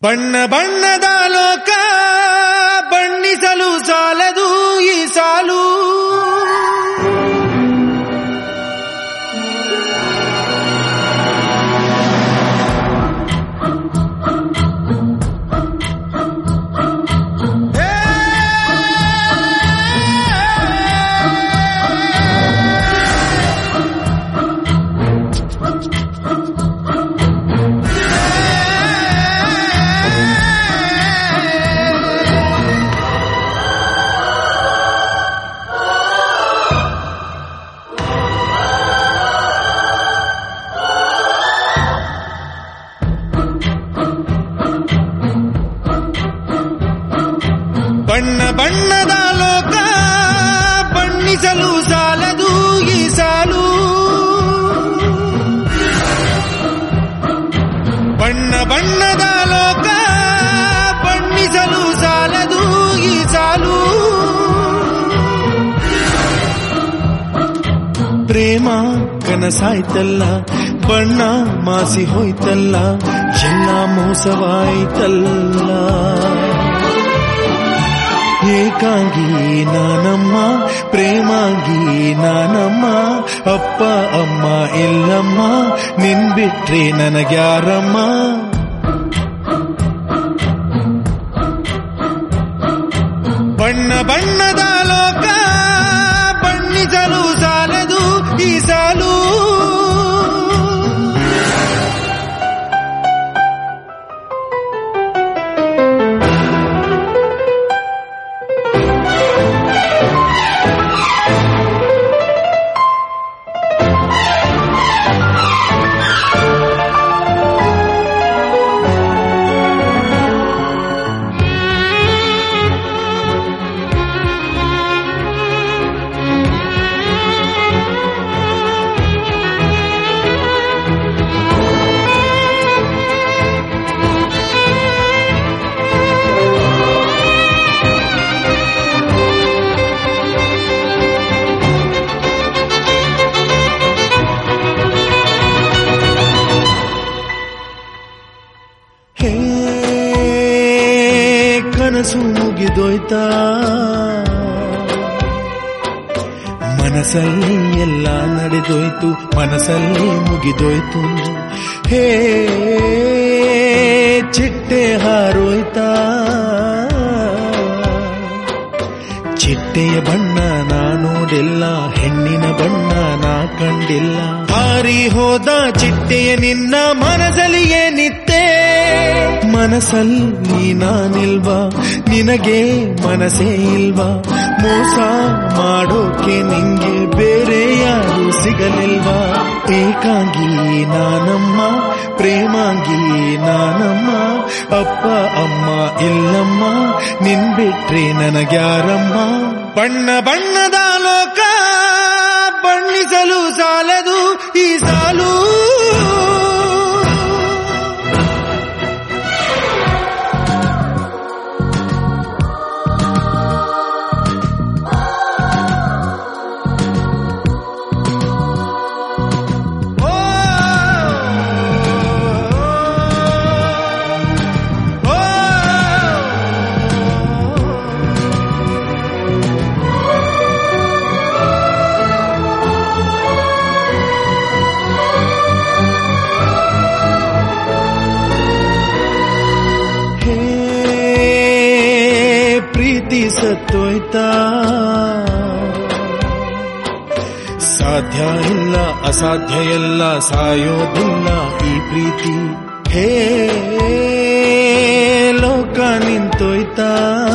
ಬಣ್ಣ ಬಣ್ಣದ ಲೋಕ ಬಣ್ಣಿಸಲು ಸಾಲದು ಈ ಸಾಲು ಬಣ್ಣ ಬಣ್ಣದ ಲೋಕ ಬಣ್ಣಿಸಲು ಸಾಲದು ಈ ಸಾಲು ಬಣ್ಣ ಬಣ್ಣದ ಲೋಕ ಬಣ್ಣಿಸಲು ಸಾಲದು ಈ ಸಾಲು ಪ್ರೇಮ ಕನಸಾಯ್ತಲ್ಲ ಬಣ್ಣ ಮಾಸಿ ಹೋಯ್ತಲ್ಲ ಎಲ್ಲ ಮೋಸವಾಯ್ತಲ್ಲ ಏಕಾಂಗಿ ನಾನಮ್ಮ ಪ್ರೇಮಾಂಗಿ ನಾನಮ್ಮ ಅಪ್ಪ ಅಮ್ಮ ಇಲ್ಲಮ್ಮ ನಿನ್ ಬಿಟ್ರೆ ನನಗ್ಯಾರಮ್ಮ ಬಣ್ಣ ಬಣ್ಣದ ಲೋಕ ಬಣ್ಣಿಸಲು ಸಾಲದು ಈ ಸಾಲು ಹೇ ಕನಸು ಮುಗಿದೋಯ್ತಾ ಮನಸ್ಸಲ್ಲಿ ಎಲ್ಲ ನಡೆದೋಯ್ತು ಮನಸ್ಸಲ್ಲಿ ಮುಗಿದೋಯ್ತು ಹೇ ಚಿಟ್ಟೆ ಹಾರೋಯ್ತಾ ಚಿಟ್ಟೆಯ ಬಣ್ಣ ನಾ ನೋಡಿಲ್ಲ ಹೆಣ್ಣಿನ ಬಣ್ಣ ನಾ ಕಂಡಿಲ್ಲ ಹಾರಿ ಹೋದ ಚಿಟ್ಟೆಯ ನಿನ್ನ ಮನದಲ್ಲಿ ಏನಿತ್ತೆ ಮನಸ್ಸಲ್ಲಿ ನಾನಿಲ್ವಾ ನಿನಗೆ ಮನಸ್ಸೇ ಇಲ್ವಾ ಮೋಸ ಮಾಡೋಕೆ ನಿಂಗೆ ಬೇರೆ ಯಾರು ಸಿಗಲಿಲ್ವಾ ಏಕಾಂಗಿ ನಾನಮ್ಮ ಪ್ರೇಮಾಂಗಿ ನಾನಮ್ಮ ಅಪ್ಪ ಅಮ್ಮ ಇಲ್ಲಮ್ಮ ನಿನ್ ಬಿಟ್ರೆ ನನಗ್ಯಾರಮ್ಮ ಬಣ್ಣ ಬಣ್ಣದ ಲೋಕ ಬಣ್ಣಿಸಲು ಸಾಲದು ಈ ಸಾಲು ಓ ಓ ಹೇ ಪ್ರೀತಿ ಸತ್ತೋಯ್ತಾ ಸಾಧ್ಯ ಇಲ್ಲ ಅಸಾಧ್ಯ ಎಲ್ಲ ಸಾಯೋದಿಲ್ಲ ಈ ಪ್ರೀತಿ ಹೇ ಲೋಕ ನಿಂತೋಯ್ತಾ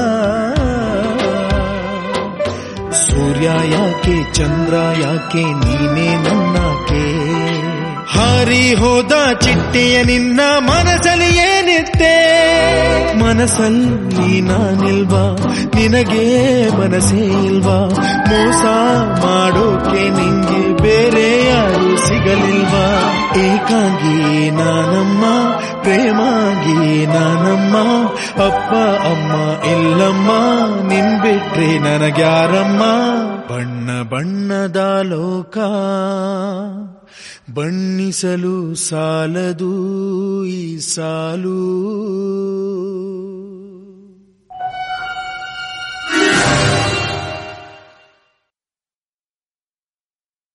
ಸೂರ್ಯ ಯಾಕೆ ಚಂದ್ರ ಯಾಕೆ ನೀನೇ ನನ್ನಾಕೆ ಹಾರಿ ಹೋದ ಚಿಟ್ಟೆಯ ನಿನ್ನ ಮನಸ್ಸಲ್ಲಿ ಏನಿತ್ತೆ ಮನಸ್ಸಲ್ಲಿ ನಾನಿಲ್ವಾ ನಿನಗೆ ಮನಸ್ಸೇ ಇಲ್ವಾ ಮೋಸ ಮಾಡೋಕೆ ನಿಂಗೆ ಬೇರೆ ಯಾರು ಸಿಗಲಿಲ್ವಾ ಏಕಾಂಗಿ ನಾನಮ್ಮ ಪ್ರೇಮಾಗಿ ನಾನಮ್ಮ ಅಪ್ಪ ಅಮ್ಮ ಇಲ್ಲಮ್ಮ ನಿನ್ ಬಿಟ್ರೆ ನನಗ್ಯಾರಮ್ಮ ಬಣ್ಣ ಬಣ್ಣದ ಲೋಕ ಬಣ್ಣಿಸಲು ಸಾಲದು ಈ ಸಾಲು